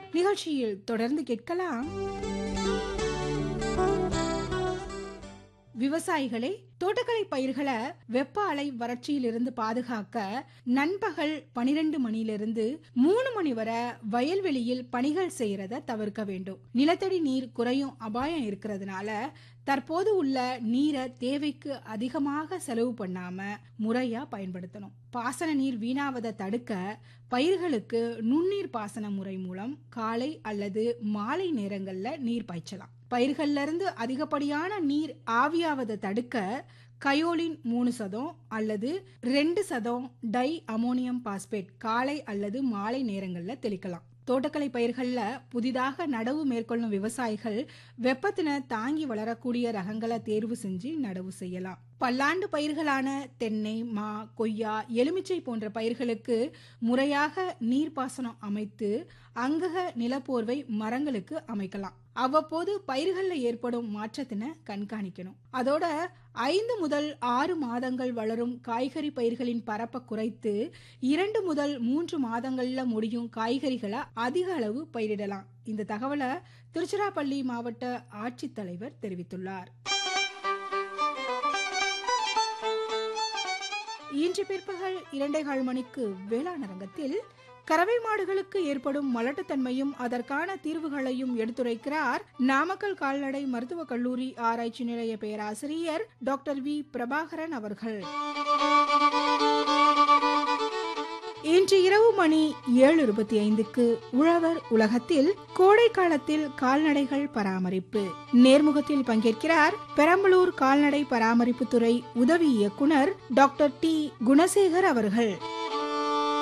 நிகழ்ச்சியில் தொடர்ந்து கேட்கலாம் விவசாயிகளே தோட்டக்கலை பயிர்களை வெப்ப அலை வறட்சியிலிருந்து பாதுகாக்க நண்பகல் பனிரெண்டு மணியிலிருந்து மூணு மணி வரை வயல்வெளியில் பணிகள் செய்யறத தவிர்க்க வேண்டும் நிலத்தடி நீர் குறையும் அபாயம் இருக்கிறதுனால தற்போது உள்ள நீரை தேவைக்கு அதிகமாக செலவு பண்ணாம முறையா பயன்படுத்தணும் பாசன நீர் வீணாவதை தடுக்க பயிர்களுக்கு நுண்ணீர் பாசன முறை மூலம் காலை அல்லது மாலை நேரங்கள்ல நீர் பாய்ச்சலாம் பயிர்கள்ல இருந்து அதிகப்படியான நீர் ஆவியாவதை தடுக்க கயோலின் மூணு சதம் அல்லது ரெண்டு சதம் டை அமோனியம் பாஸ்பேட் காலை அல்லது மாலை நேரங்கள்ல தெளிக்கலாம் தோட்டக்கலை பயிர்கள்ல புதிதாக நடவு மேற்கொள்ளும் விவசாயிகள் வெப்பத்தின தாங்கி வளரக்கூடிய ரகங்களை தேர்வு செஞ்சு நடவு செய்யலாம் பல்லாண்டு பயிர்களான தென்னை மா கொய்யா எலுமிச்சை போன்ற பயிர்களுக்கு முறையாக நீர்ப்பாசனம் அமைத்து அங்கக நிலப்போர்வை மரங்களுக்கு அமைக்கலாம் அவ்வப்போது பயிர்களில் ஏற்படும் மாற்றத்தினை கண்காணிக்கணும் அதோட ஐந்து முதல் ஆறு மாதங்கள் வளரும் காய்கறி பயிர்களின் பரப்பை குறைத்து இரண்டு முதல் மூன்று மாதங்கள்ல முடியும் காய்கறிகளை அதிக அளவு பயிரிடலாம் இந்த தகவலை திருச்சிராப்பள்ளி மாவட்ட ஆட்சித்தலைவர் தெரிவித்துள்ளார் இன்று பிற்பகல் இரண்டே கால் மணிக்கு வேளாண் அரங்கத்தில் கறவை மாடுகளுக்கு ஏற்படும் மலட்டுத்தன்மையும் அதற்கான தீர்வுகளையும் எடுத்துரைக்கிறார் நாமக்கல் கால்நடை மருத்துவக் கல்லூரி ஆராய்ச்சி நிலைய பேராசிரியர் டாக்டர் வி பிரபாகரன் அவர்கள் இன்று இரவு மணி ஏழு இருபத்தி ஐந்துக்கு உழவர் உலகத்தில் கோடை காலத்தில் கால்நடைகள் பராமரிப்பு நேர்முகத்தில் பங்கேற்கிறார் பெரம்பலூர் கால்நடை பராமரிப்புத்துறை உதவி இயக்குனர் டாக்டர் டி குணசேகர் அவர்கள்